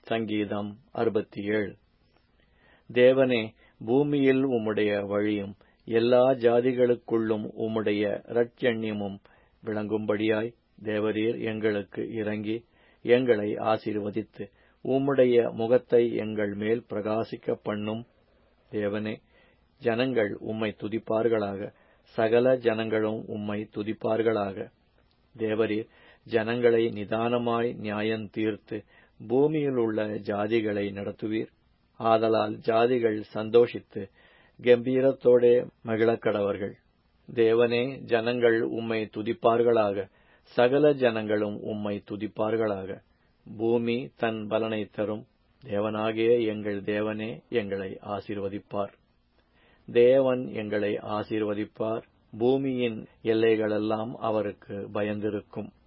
சங்கீதம் அறுபத்தி ஏழு தேவனே பூமியில் உம்முடைய வழியும் எல்லா ஜாதிகளுக்குள்ளும் உம்முடைய இரட்சண்யமும் விளங்கும்படியாய் தேவரீர் எங்களுக்கு இறங்கி எங்களை ஆசீர்வதித்து உம்முடைய முகத்தை எங்கள் மேல் பிரகாசிக்க பண்ணும் தேவனே ஜனங்கள் உம்மை துதிப்பார்களாக சகல ஜனங்களும் உம்மை துதிப்பார்களாக தேவரீர் ஜனங்களை நிதானமாய் நியாயம் தீர்த்து பூமியில் உள்ள ஜாதிகளை நடத்துவீர் ஆதலால் ஜாதிகள் சந்தோஷித்து கம்பீரத்தோடே மகிழக்கடவர்கள் தேவனே ஜனங்கள் உம்மை துதிப்பார்களாக சகல ஜனங்களும் உம்மை துதிப்பார்களாக பூமி தன் பலனை தரும் தேவனாகிய எங்கள் தேவனே எங்களை ஆசீர்வதிப்பார் தேவன் எங்களை ஆசீர்வதிப்பார் பூமியின் எல்லைகளெல்லாம் அவருக்கு பயந்திருக்கும்